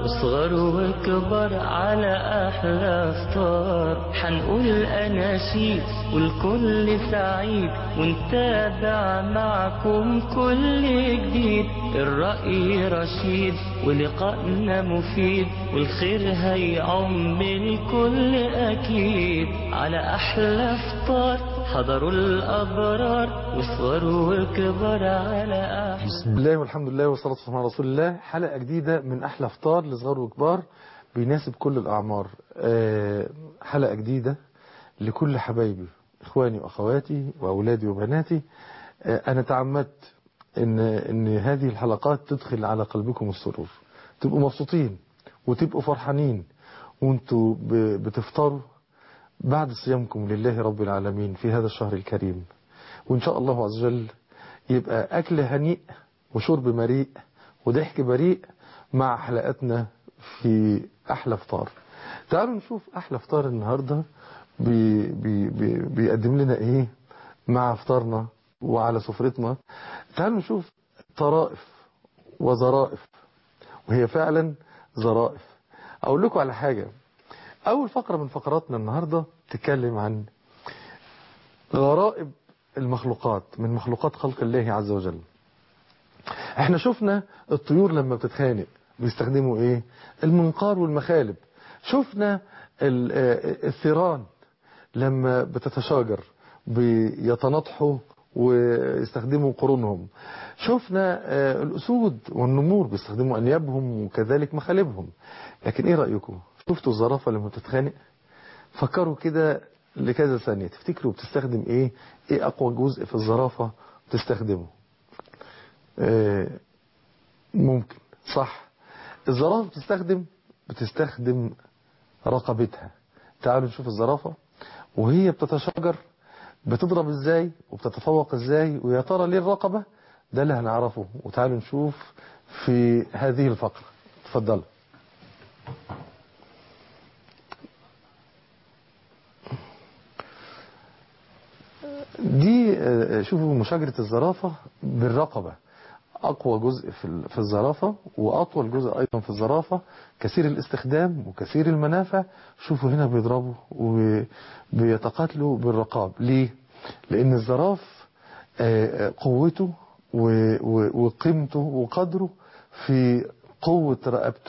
واصغر وكبر على أحلى فطار حنقول أناشيد والكل سعيد ونتابع معكم كل جديد الرأي رشيد ولقائنا مفيد والخير هيعم الكل أكيد على أحلى فطار حضروا الأبرار واصغروا وكبر على أحلى بسم الله والحمد لله والصلاة والسلام على رسول الله حلقة جديدة من أحلى فطار لصغار وكبار بيناسب كل الأعمار آه، حلقة جديدة لكل حبايبي إخواني وأخواتي وأولادي وبناتي آه، أنا تعمدت إن, إن هذه الحلقات تدخل على قلبكم السرور تبقوا مبسوطين وتبقوا فرحانين وانتوا ب- بتفطروا بعد صيامكم لله رب العالمين في هذا الشهر الكريم وإن شاء الله عز وجل يبقى أكل هنيء وشرب مريء وضحك بريء مع حلقاتنا في أحلى فطار تعالوا نشوف أحلى فطار النهاردة بي بي بي بيقدم لنا إيه مع فطارنا وعلى سفرتنا تعالوا نشوف طرائف وظرائف وهي فعلا ظرائف أقول لكم على حاجة أول فقرة من فقراتنا النهاردة تتكلم عن غرائب المخلوقات من مخلوقات خلق الله عز وجل احنا شفنا الطيور لما بتتخانق بيستخدموا ايه المنقار والمخالب شفنا ال- آه، الثيران لما بتتشاجر بيتناطحوا ويستخدموا قرونهم شفنا آه، الأسود والنمور بيستخدموا أنيابهم وكذلك مخالبهم لكن ايه رأيكم شفتوا الزرافة لما بتتخانق فكروا كده لكذا ثانية تفتكروا بتستخدم ايه ايه اقوى جزء في الزرافة بتستخدمه آه، ممكن صح الزرافة بتستخدم بتستخدم رقبتها تعالوا نشوف الزرافة وهي بتتشاجر بتضرب ازاي وبتتفوق ازاي ويا ترى ليه الرقبة ده اللي هنعرفه وتعالوا نشوف في هذه الفقرة اتفضلوا دي آه، شوفوا مشاجرة الزرافة بالرقبة أقوى جزء في ال- في الزرافة وأطول جزء أيضا في الزرافة كثير الاستخدام وكثير المنافع شوفوا هنا بيضربوا وبيتقاتلوا بالرقاب ليه؟ لأن الزراف آه، آه، قوته و- و- وقيمته وقدره في قوة رقبته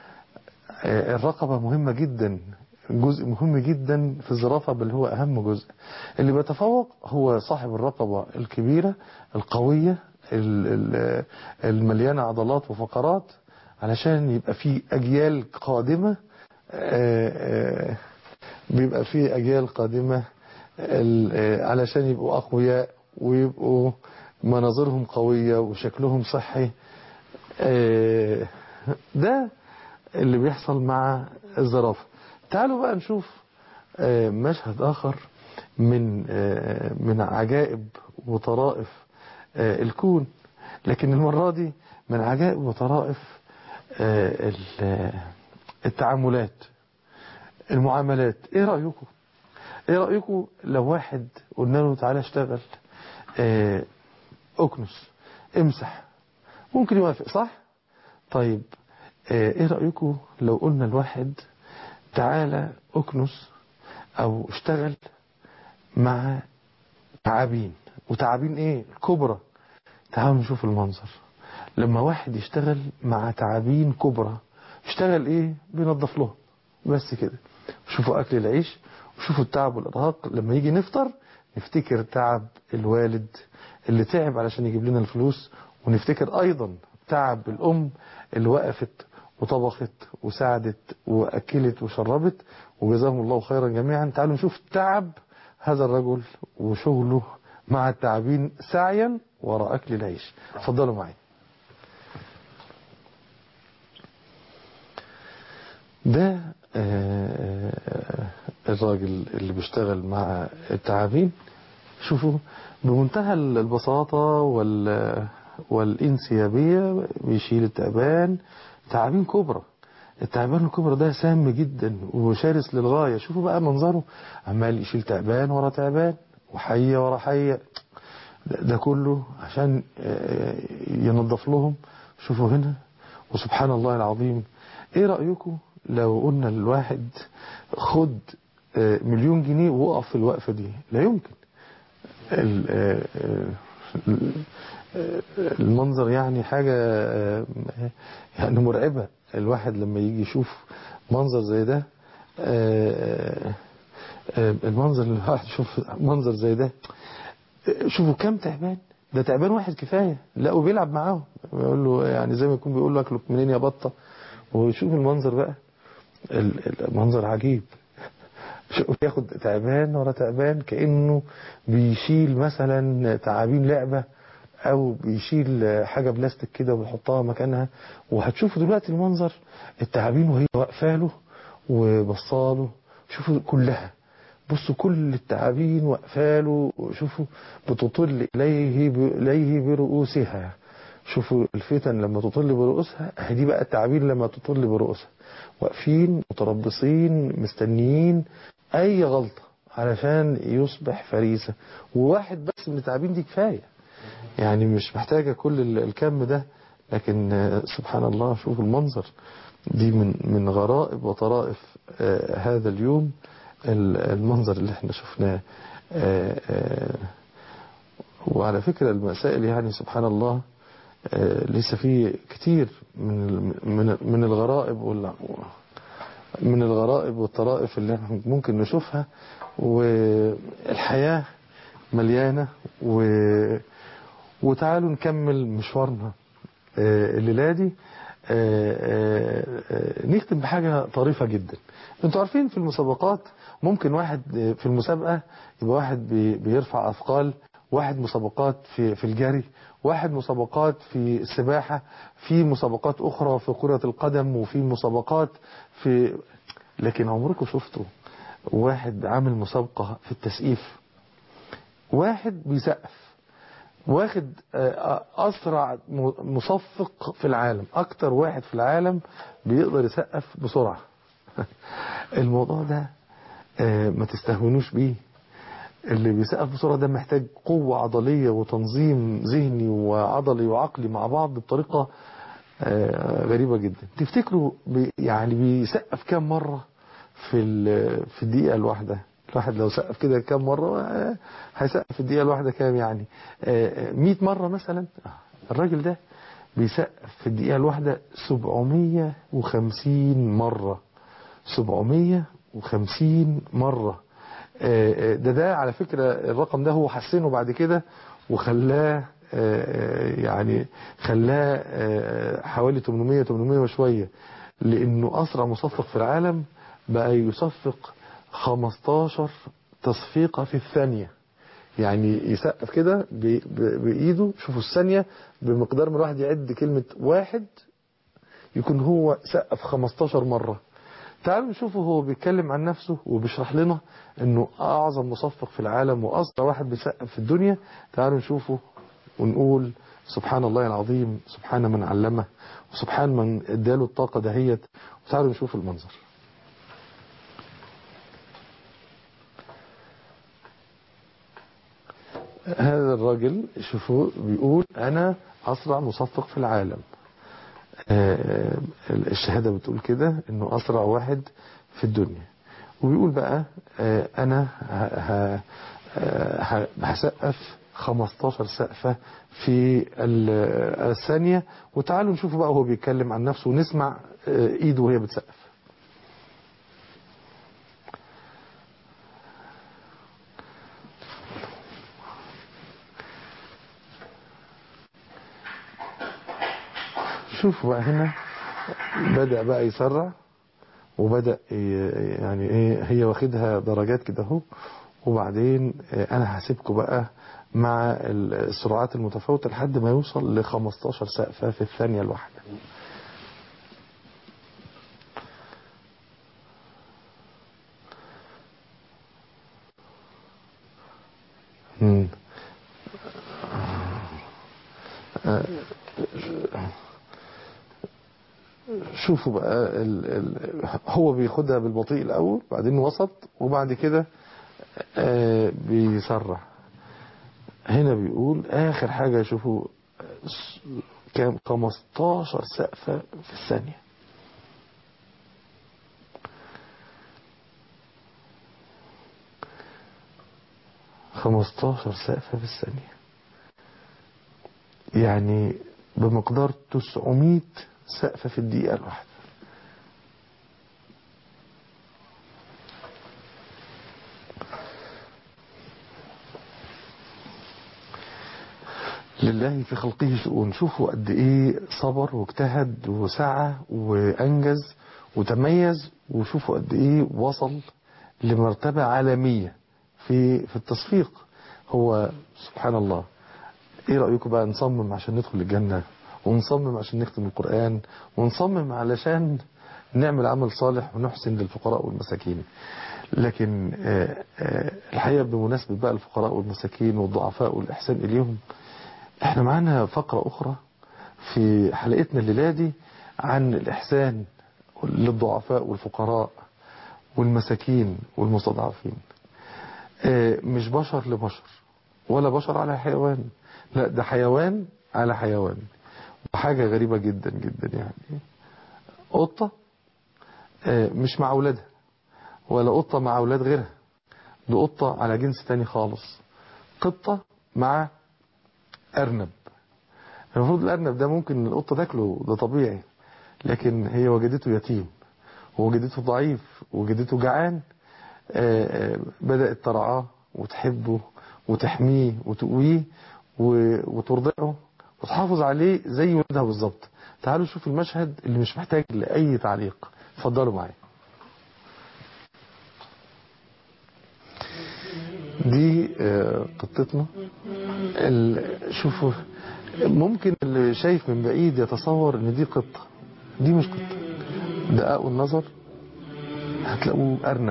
آه، الرقبة مهمة جدا جزء مهم جدا في الزرافة بل هو أهم جزء اللي بيتفوق هو صاحب الرقبة الكبيرة القوية ال- ال- المليانة عضلات وفقرات علشان يبقى في أجيال قادمة آه، آه، بيبقى في أجيال قادمة ال- آه، علشان يبقوا أقوياء ويبقوا مناظرهم قوية وشكلهم صحي آه، ده اللي بيحصل مع الزرافة تعالوا بقى نشوف آه، مشهد آخر من آه، من عجائب وطرائف آه، الكون لكن المرة دي من عجائب وطرائف آه، ال- آه، التعاملات المعاملات ايه رأيكم ايه رأيكم لو واحد قلنا له تعالى اشتغل آه، اكنس امسح ممكن يوافق صح طيب آه، ايه رأيكم لو قلنا الواحد تعالى اكنس او اشتغل مع تعابين وتعابين ايه الكبرى تعالوا نشوف المنظر لما واحد يشتغل مع تعابين كبرى يشتغل ايه بينظف لهم بس كده شوفوا اكل العيش وشوفوا التعب والارهاق لما يجي نفطر نفتكر تعب الوالد اللي تعب علشان يجيب لنا الفلوس ونفتكر ايضا تعب الام اللي وقفت وطبخت وساعدت واكلت وشربت وجزاهم الله خيرا جميعا تعالوا نشوف تعب هذا الرجل وشغله مع التعابين سعيا وراء اكل العيش اتفضلوا معي ده آه، آه، الراجل اللي بيشتغل مع التعابين شوفوا بمنتهى البساطة وال والانسيابية بيشيل التعبان تعابين كبرى التعبان الكبرى ده سام جدا وشرس للغاية شوفوا بقى منظره عمال يشيل تعبان ورا تعبان وحية ورا حية ده ده كله عشان آه، ينظف لهم شوفوا هنا وسبحان الله العظيم ايه رأيكم لو قلنا للواحد خد آه، مليون جنيه ووقف في الوقفة دي لا يمكن ال- آه، آه، آه، المنظر يعني حاجة آه، يعني مرعبة الواحد لما يجي يشوف منظر زي ده آه، آه، المنظر اللي الواحد يشوف منظر زي ده آه، شوفوا كم تعبان ده تعبان واحد كفاية لا وبيلعب معاهم بيقول له يعني زي ما يكون بيقول له اكلك منين يا بطة وشوف المنظر بقى ال- المنظر عجيب شوف ياخد تعبان ورا تعبان كأنه بيشيل مثلا تعابين لعبة او بيشيل حاجة بلاستيك كده ويحطها مكانها وهتشوفوا دلوقتي المنظر التعابين وهي واقفه له وبصاله شوفوا كلها بصوا كل التعابين واقفه له شوفوا بتطل اليه اليه برؤوسها شوفوا الفتن لما تطل برؤوسها اهي دي بقى التعابين لما تطل برؤوسها واقفين متربصين مستنيين اي غلطة علشان يصبح فريسة وواحد بس من التعابين دي كفاية يعني مش محتاجة كل ال- الكم ده لكن آه، سبحان الله شوف المنظر دي من من غرائب وطرائف آه، هذا اليوم ال- المنظر اللي احنا شفناه آه، آه، وعلى فكرة المسائل يعني سبحان الله آه، ليس فيه كتير من ال- من من الغرائب وال من الغرائب والطرائف اللي احنا ممكن نشوفها والحياة مليانة و وتعالوا نكمل مشوارنا آه، الليلة دي آه، آه، آه، نختم بحاجة طريفة جدا انتوا عارفين في المسابقات ممكن واحد آه، في المسابقة يبقى واحد بي- بيرفع أثقال واحد مسابقات في في الجري واحد مسابقات في السباحة في مسابقات أخرى في كرة القدم وفي مسابقات في لكن عمركم شفتوا واحد عامل مسابقة في التسقيف واحد بيسقف واخد آه، أسرع م- مصفق في العالم أكتر واحد في العالم بيقدر يسقف بسرعة الموضوع ده آه، ما تستهونوش بيه اللي بيسقف بسرعة ده محتاج قوة عضلية وتنظيم ذهني وعضلي وعقلي مع بعض بطريقة آه، غريبة جدا تفتكروا بي يعني بيسقف كام مرة في ال- في الدقيقة الواحدة الواحد لو سقف كده كام مرة آه، هيسقف في الدقيقة الواحدة كام يعني آه، 100 مرة مثلا آه، الراجل ده بيسقف في الدقيقة الواحدة 750 مرة 750 مرة آه، آه، ده ده على فكرة الرقم ده هو حسنه بعد كده وخلاه آه، آه، يعني خلاه آه، حوالي 800 800 وشوية لأنه أسرع مصفق في العالم بقى يصفق 15 تصفيقة في الثانية يعني يسقف كده ب- ب- بإيده شوفوا الثانية بمقدار ما الواحد يعد كلمة واحد يكون هو سقف 15 مرة تعالوا نشوفه هو بيتكلم عن نفسه وبيشرح لنا انه اعظم مصفق في العالم واسرع واحد بيسقف في الدنيا تعالوا نشوفه ونقول سبحان الله العظيم سبحان من علمه وسبحان من اداله الطاقة دهيت وتعالوا نشوف المنظر هذا الراجل شوفوا بيقول انا اسرع مصفق في العالم آه، الشهادة بتقول كده انه اسرع واحد في الدنيا وبيقول بقى آه، انا ه- ه- ه- هسقف 15 سقفة في ال- الثانية وتعالوا نشوفوا بقى هو بيتكلم عن نفسه ونسمع آه، ايده وهي بتسقف شوفوا بقى هنا بدأ بقى يسرع وبدأ ي- يعني ايه هي واخدها درجات كده اهو وبعدين آه، انا هسيبكم بقى مع ال- السرعات المتفاوتة لحد ما يوصل ل 15 سقفة في الثانية الواحدة مم. آه، شوفوا بقى ال ال هو بياخدها بالبطيء الأول بعدين وسط وبعد كده آه بيسرع هنا بيقول آخر حاجة شوفوا س- كام 15 سقفة في الثانية 15 سقفة في الثانية يعني بمقدار 900 سقفة في الدقيقة الواحدة لله في خلقه شؤون شوفوا قد ايه صبر واجتهد وسعى وانجز وتميز وشوفوا قد ايه وصل لمرتبة عالمية في في التصفيق هو سبحان الله ايه رأيكم بقى نصمم عشان ندخل الجنة ونصمم عشان نختم القرآن ونصمم علشان نعمل عمل صالح ونحسن للفقراء والمساكين لكن آه، آه، الحقيقة بمناسبة بقى الفقراء والمساكين والضعفاء والإحسان إليهم احنا معانا فقرة أخرى في حلقتنا الليلة دي عن الإحسان للضعفاء والفقراء والمساكين والمستضعفين آه، مش بشر لبشر ولا بشر على حيوان لا ده حيوان على حيوان وحاجة غريبة جدا جدا يعني قطة آه، مش مع أولادها ولا قطة مع أولاد غيرها دي قطة على جنس تاني خالص قطة مع أرنب المفروض الأرنب ده ممكن القطة تاكله ده طبيعي لكن هي وجدته يتيم ووجدته ضعيف ووجدته جعان آه، آه، بدأت ترعاه وتحبه وتحميه وتقويه و- وترضعه وتحافظ عليه زي ولدها بالظبط تعالوا شوف المشهد اللي مش محتاج لأي تعليق اتفضلوا معايا دي آه، قطتنا ال- شوفوا ممكن اللي شايف من بعيد يتصور ان دي قطة دي مش قطة دققوا النظر هتلاقوه أرنب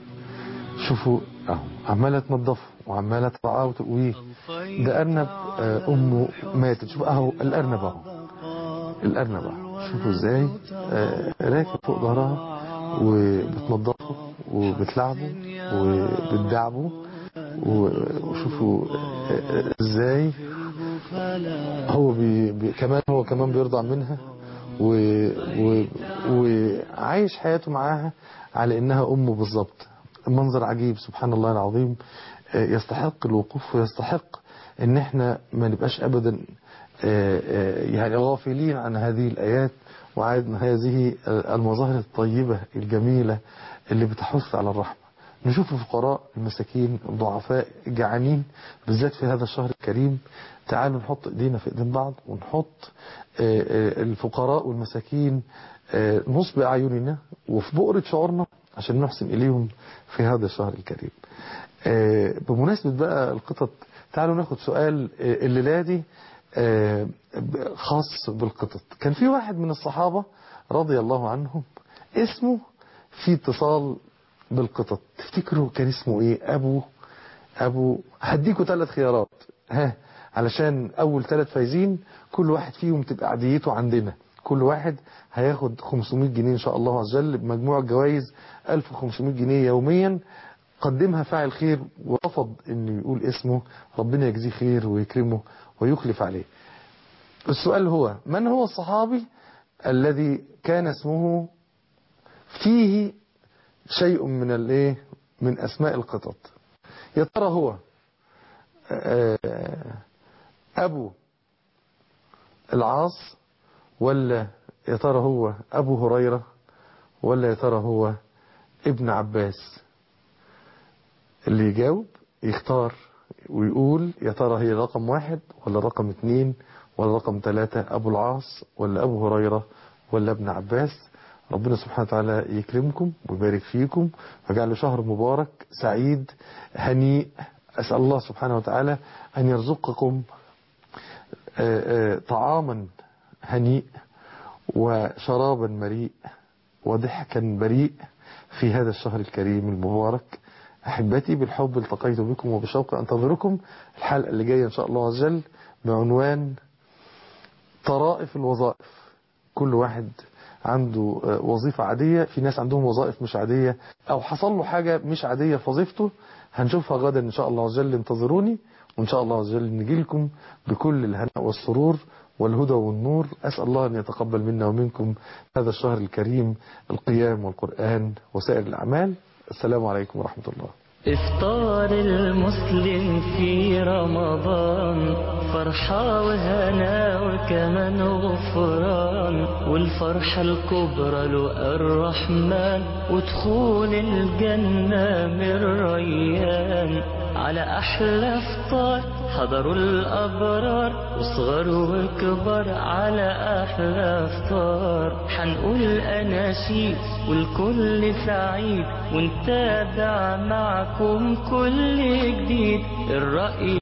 شوفوا اهو عمالة تنظفه وعمالة ترعاه وتقويه ده أرنب آه، أمه ماتت شوف اهو الأرنب اهو الأرنب اهو شوفوا ازاي آه، راكب فوق ظهرها وبتنظفه وبتلعبه وبتدعبه و- وشوفوا آه، ازاي هو بي بي كمان هو كمان بيرضع منها و و وعايش حياته معاها على انها امه بالظبط منظر عجيب سبحان الله العظيم آه، يستحق الوقوف ويستحق ان احنا ما نبقاش ابدا آه، آه، يعني غافلين عن هذه الايات وعن هذه المظاهر الطيبة الجميلة اللي بتحث على الرحمة نشوف الفقراء المساكين الضعفاء الجعانين بالذات في هذا الشهر الكريم تعالوا نحط ايدينا في ايدين بعض ونحط آه، آه، الفقراء والمساكين آه، نصب اعيننا وفي بؤرة شعورنا عشان نحسن اليهم في هذا الشهر الكريم آه، بمناسبة بقى القطط تعالوا ناخد سؤال آه، الليلة دي آه، ب- خاص بالقطط كان في واحد من الصحابة رضي الله عنهم اسمه في اتصال بالقطط تفتكروا كان اسمه ايه ابو ابو هديكوا ثلاث خيارات ها علشان اول ثلاث فايزين كل واحد فيهم تبقى عديته عندنا كل واحد هياخد 500 جنيه ان شاء الله عز وجل بمجموع جوائز 1500 جنيه يوميا قدمها فاعل خير ورفض انه يقول اسمه ربنا يجزيه خير ويكرمه ويخلف عليه السؤال هو من هو الصحابي الذي كان اسمه فيه شيء من الايه من اسماء القطط يا ترى هو آه، ابو العاص ولا يا ترى هو ابو هريرة ولا يا ترى هو ابن عباس اللي يجاوب يختار ويقول يا ترى هي رقم واحد ولا رقم اتنين ولا رقم ثلاثة أبو العاص ولا أبو هريرة ولا ابن عباس ربنا سبحانه وتعالى يكرمكم ويبارك فيكم ويجعله شهر مبارك سعيد هنيء أسأل الله سبحانه وتعالى أن يرزقكم آه، آه، طعاما هنيء وشرابا مريء وضحكا بريء في هذا الشهر الكريم المبارك أحبتي بالحب التقيت بكم وبشوق أنتظركم الحلقة اللي جاية إن شاء الله عز وجل بعنوان طرائف الوظائف كل واحد عنده آه، وظيفة عادية في ناس عندهم وظائف مش عادية أو حصل له حاجة مش عادية في وظيفته هنشوفها غدا إن شاء الله عز وجل انتظروني وإن شاء الله عز وجل نجي لكم بكل الهناء والسرور والهدى والنور أسأل الله أن يتقبل منا ومنكم هذا الشهر الكريم القيام والقرآن وسائر الأعمال السلام عليكم ورحمة الله إفطار المسلم في رمضان فرحة وهنا وكمان غفران والفرحة الكبرى له الرحمن ودخول الجنة من ريان على أحلى فطار حضروا الأبرار وصغر وكبر على أحلى فطار حنقول أناشيد والكل سعيد ونتابع معكم كل جديد الرأي